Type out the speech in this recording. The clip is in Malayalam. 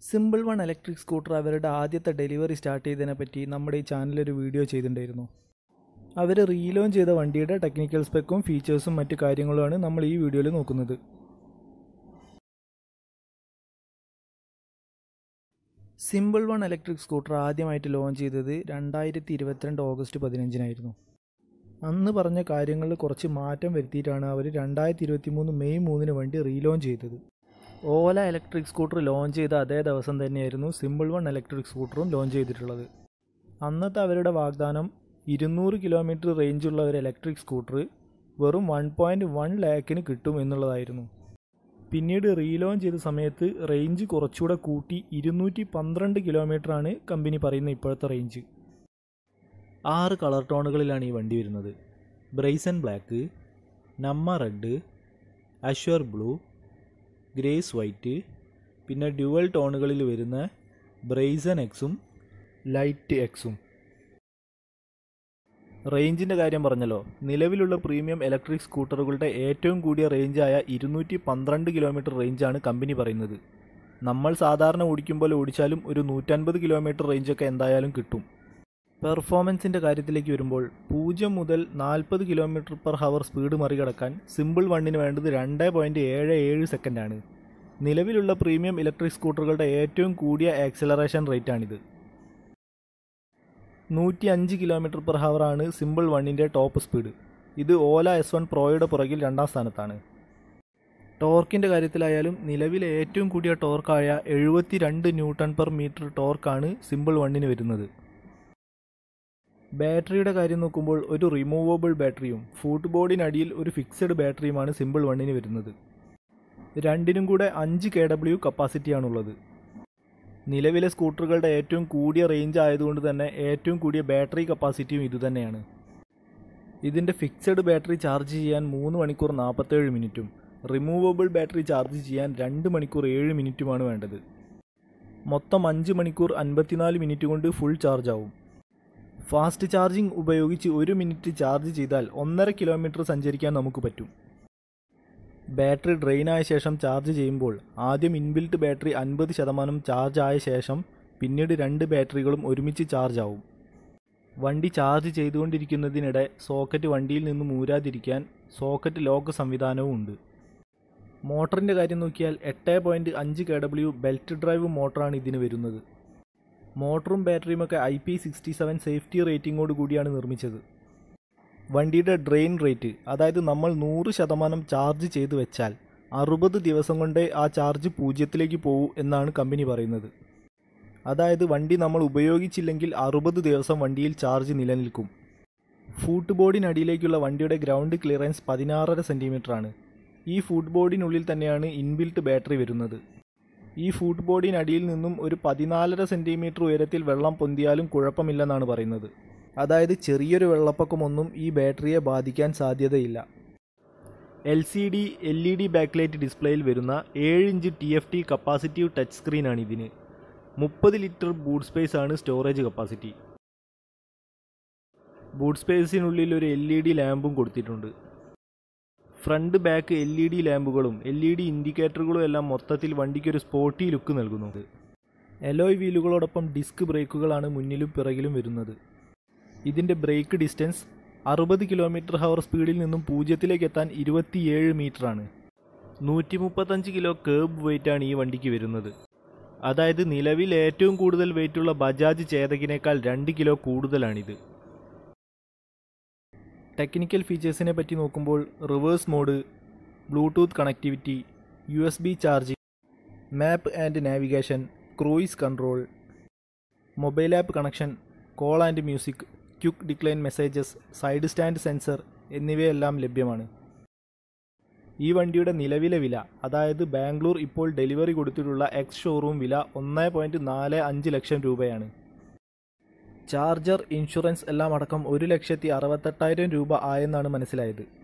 സിമ്പിൾ വൺ ഇലക്ട്രിക് സ്കൂട്ടർ അവരുടെ ആദ്യത്തെ ഡെലിവറി സ്റ്റാർട്ട് ചെയ്തതിനെ പറ്റി നമ്മുടെ ഈ ചാനലൊരു വീഡിയോ ചെയ്തിട്ടുണ്ടായിരുന്നു അവർ റീലോഞ്ച് ചെയ്ത വണ്ടിയുടെ ടെക്നിക്കൽ സ്പെക്കും ഫീച്ചേഴ്സും മറ്റു കാര്യങ്ങളുമാണ് നമ്മൾ ഈ വീഡിയോയിൽ നോക്കുന്നത് സിമ്പിൾ വൺ ഇലക്ട്രിക് സ്കൂട്ടർ ആദ്യമായിട്ട് ലോഞ്ച് ചെയ്തത് രണ്ടായിരത്തി ഇരുപത്തിരണ്ട് ഓഗസ്റ്റ് പതിനഞ്ചിനായിരുന്നു അന്ന് പറഞ്ഞ കാര്യങ്ങളിൽ കുറച്ച് മാറ്റം വരുത്തിയിട്ടാണ് അവർ രണ്ടായിരത്തി ഇരുപത്തി മൂന്ന് മെയ് മൂന്നിന് വണ്ടി റീലോഞ്ച് ചെയ്തത് ഓല ഇലക്ട്രിക് സ്കൂട്ടർ ലോഞ്ച് ചെയ്ത അതേ ദിവസം തന്നെയായിരുന്നു സിമ്പിൾ വൺ ഇലക്ട്രിക് സ്കൂട്ടറും ലോഞ്ച് ചെയ്തിട്ടുള്ളത് അന്നത്തെ അവരുടെ വാഗ്ദാനം ഇരുന്നൂറ് കിലോമീറ്റർ റേഞ്ചുള്ള ഒരു ഇലക്ട്രിക് സ്കൂട്ടർ വെറും വൺ പോയിൻറ്റ് വൺ ലാക്കിന് കിട്ടും എന്നുള്ളതായിരുന്നു പിന്നീട് റീലോഞ്ച് ചെയ്ത സമയത്ത് റേഞ്ച് കുറച്ചുകൂടെ കൂട്ടി ഇരുന്നൂറ്റി പന്ത്രണ്ട് കിലോമീറ്ററാണ് കമ്പനി പറയുന്ന ഇപ്പോഴത്തെ റേഞ്ച് ആറ് കളർ ടോണുകളിലാണ് ഈ വണ്ടി വരുന്നത് brazen black Namma red azure blue grace white പിന്നെ ഡ്യുവൽ ടോണുകളിൽ വരുന്ന ബ്രൈസൺ എക്സും ലൈറ്റ് എക്സും റേഞ്ചിൻ്റെ കാര്യം പറഞ്ഞല്ലോ നിലവിലുള്ള പ്രീമിയം ഇലക്ട്രിക് സ്കൂട്ടറുകളുടെ ഏറ്റവും കൂടിയ റേഞ്ചായ ഇരുന്നൂറ്റി പന്ത്രണ്ട് കിലോമീറ്റർ റേഞ്ചാണ് കമ്പനി പറയുന്നത് നമ്മൾ സാധാരണ ഓടിക്കുമ്പോൾ ഓടിച്ചാലും ഒരു നൂറ്റൻപത് കിലോമീറ്റർ റേഞ്ചൊക്കെ എന്തായാലും കിട്ടും പെർഫോമൻസിൻ്റെ കാര്യത്തിലേക്ക് വരുമ്പോൾ പൂജ്യം മുതൽ നാൽപ്പത് കിലോമീറ്റർ പെർ ഹവർ സ്പീഡ് മറികടക്കാൻ സിമ്പിൾ വണ്ണിന് വേണ്ടത് രണ്ട് പോയിൻറ്റ് ഏഴ് ഏഴ് സെക്കൻഡാണ് നിലവിലുള്ള പ്രീമിയം ഇലക്ട്രിക് സ്കൂട്ടറുകളുടെ ഏറ്റവും കൂടിയ ആക്സിലറേഷൻ റേറ്റാണിത് നൂറ്റി അഞ്ച് കിലോമീറ്റർ പെർ ഹവറാണ് സിമ്പിൾ വണ്ണിൻ്റെ ടോപ്പ് സ്പീഡ് ഇത് ഓല എസ് വൺ പ്രോയുടെ പുറകിൽ രണ്ടാം സ്ഥാനത്താണ് ടോർക്കിൻ്റെ കാര്യത്തിലായാലും നിലവിലെ ഏറ്റവും കൂടിയ ടോർക്കായ എഴുപത്തി രണ്ട് ന്യൂട്ടൺ പെർ മീറ്റർ ടോർക്കാണ് സിമ്പിൾ വണ്ണിന് വരുന്നത് ബാറ്ററിയുടെ കാര്യം നോക്കുമ്പോൾ ഒരു റിമൂവബിൾ ബാറ്ററിയും ഫുട് ബോർഡിനടിയിൽ ഒരു ഫിക്സഡ് ബാറ്ററിയുമാണ് സിമ്പിൾ വണ്ണിന് വരുന്നത് രണ്ടിനും കൂടെ അഞ്ച് കെ ഡബ്ല്യു കപ്പാസിറ്റിയാണുള്ളത് നിലവിലെ സ്കൂട്ടറുകളുടെ ഏറ്റവും കൂടിയ റേഞ്ച് ആയതുകൊണ്ട് തന്നെ ഏറ്റവും കൂടിയ ബാറ്ററി കപ്പാസിറ്റിയും ഇതുതന്നെയാണ് ഇതിൻ്റെ ഫിക്സഡ് ബാറ്ററി ചാർജ് ചെയ്യാൻ മൂന്ന് മണിക്കൂർ നാൽപ്പത്തേഴ് മിനിറ്റും റിമൂവബിൾ ബാറ്ററി ചാർജ് ചെയ്യാൻ രണ്ട് മണിക്കൂർ ഏഴ് മിനിറ്റുമാണ് വേണ്ടത് മൊത്തം അഞ്ച് മണിക്കൂർ അൻപത്തിനാല് മിനിറ്റ് കൊണ്ട് ഫുൾ ചാർജ് ആവും ഫാസ്റ്റ് ചാർജിംഗ് ഉപയോഗിച്ച് ഒരു മിനിറ്റ് ചാർജ് ചെയ്താൽ ഒന്നര കിലോമീറ്റർ സഞ്ചരിക്കാൻ നമുക്ക് പറ്റും ബാറ്ററി ഡ്രെയിൻ ആയ ശേഷം ചാർജ് ചെയ്യുമ്പോൾ ആദ്യം ഇൻബിൽറ്റ് ബാറ്ററി അൻപത് ശതമാനം ചാർജ് ആയ ശേഷം പിന്നീട് രണ്ട് ബാറ്ററികളും ഒരുമിച്ച് ചാർജ് ആവും വണ്ടി ചാർജ് ചെയ്തുകൊണ്ടിരിക്കുന്നതിനിടെ സോക്കറ്റ് വണ്ടിയിൽ നിന്ന് മൂരാതിരിക്കാൻ സോക്കറ്റ് ലോക്ക് സംവിധാനവും ഉണ്ട് മോട്ടറിൻ്റെ കാര്യം നോക്കിയാൽ എട്ട് പോയിൻറ്റ് അഞ്ച് കെ ഡബ്ല്യു ബെൽറ്റ് ഡ്രൈവ് മോട്ടറാണ് ഇതിന് വരുന്നത് മോട്ടറും ബാറ്ററിയുമൊക്കെ I P sixty seven safety റേറ്റിംഗോട് കൂടിയാണ് നിർമ്മിച്ചത് വണ്ടിയുടെ ഡ്രെയിൻ റേറ്റ് അതായത് നമ്മൾ നൂറ് ശതമാനം ചാർജ് ചെയ്തു വെച്ചാൽ അറുപത് ദിവസം കൊണ്ടേ ആ ചാർജ് പൂജ്യത്തിലേക്ക് പോകൂ എന്നാണ് കമ്പനി പറയുന്നത് അതായത് വണ്ടി നമ്മൾ ഉപയോഗിച്ചില്ലെങ്കിൽ അറുപത് ദിവസം വണ്ടിയിൽ ചാർജ് നിലനിൽക്കും ഫൂട്ട് ബോർഡിനടിയിലേക്കുള്ള വണ്ടിയുടെ ഗ്രൗണ്ട് ക്ലിയറൻസ് പതിനാറര സെൻറ്റിമീറ്ററാണ് ഈ ഫുട് ബോർഡിനുള്ളിൽ തന്നെയാണ് ഇൻബിൽറ്റ് ബാറ്ററി വരുന്നത് ഈ ഫുട് ബോർഡിനടിയിൽ നിന്നും ഒരു പതിനാലര സെൻറ്റിമീറ്റർ ഉയരത്തിൽ വെള്ളം പൊന്തിയാലും കുഴപ്പമില്ലെന്നാണ് പറയുന്നത് അതായത് ചെറിയൊരു വെള്ളപ്പൊക്കമൊന്നും ഈ ബാറ്ററിയെ ബാധിക്കാൻ സാധ്യതയില്ല L C D L E D backlight ഡിസ്പ്ലേയിൽ വരുന്ന ഏഴ് inch T F T capacitive touch സ്ക്രീനാണ് ഇതിന് മുപ്പത് ലിറ്റർ ബൂട്ട് സ്പേസ് ആണ് സ്റ്റോറേജ് കപ്പാസിറ്റി ബൂട്ട് സ്പേസിനുള്ളിൽ ഒരു എൽ ഇ ഡി ലാമ്പും കൊടുത്തിട്ടുണ്ട് front back L E D ലാമ്പുകളും എൽ ഇ ഡി ഇൻഡിക്കേറ്ററുകളും എല്ലാം മൊത്തത്തിൽ വണ്ടിക്ക് ഒരു സ്പോർട്ടി ലുക്ക് നൽകുന്നുണ്ട് എലോയ് വീലുകളോടൊപ്പം ഡിസ്ക് ബ്രേക്കുകളാണ് മുന്നിലും പിറകിലും വരുന്നത് ഇതിൻ്റെ ബ്രേക്ക് ഡിസ്റ്റൻസ് അറുപത് കിലോമീറ്റർ ഹവർ സ്പീഡിൽ നിന്നും പൂജ്യത്തിലേക്ക് എത്താൻ ഇരുപത്തിയേഴ് മീറ്ററാണ് നൂറ്റി മുപ്പത്തഞ്ച് കിലോ കേബ് വെയിറ്റാണ് ഈ വണ്ടിക്ക് വരുന്നത് അതായത് നിലവിൽ ഏറ്റവും കൂടുതൽ വെയിറ്റുള്ള ബജാജ് ചേതകിനേക്കാൾ രണ്ട് കിലോ കൂടുതലാണിത് ടെക്നിക്കൽ ഫീച്ചേഴ്സിനെ പറ്റി നോക്കുമ്പോൾ reverse mode bluetooth connectivity U S B charging map and navigation cruise control mobile app connection call and music quick decline messages side stand sensor എന്നിവയെല്ലാം ലഭ്യമാണ് ഈ വണ്ടിയുടെ നിലവിലെ വില അതായത് ബാംഗ്ലൂർ ഇപ്പോൾ ഡെലിവറി കൊടുത്തിട്ടുള്ള എക്സ് ഷോറൂം വില ഒന്ന് പോയിൻറ്റ് നാല് അഞ്ച് ലക്ഷം രൂപയാണ് ചാർജർ ഇൻഷുറൻസ് എല്ലാം അടക്കം ഒരു ലക്ഷത്തി അറുപത്തെട്ടായിരം രൂപ ആയെന്നാണ് മനസ്സിലായത്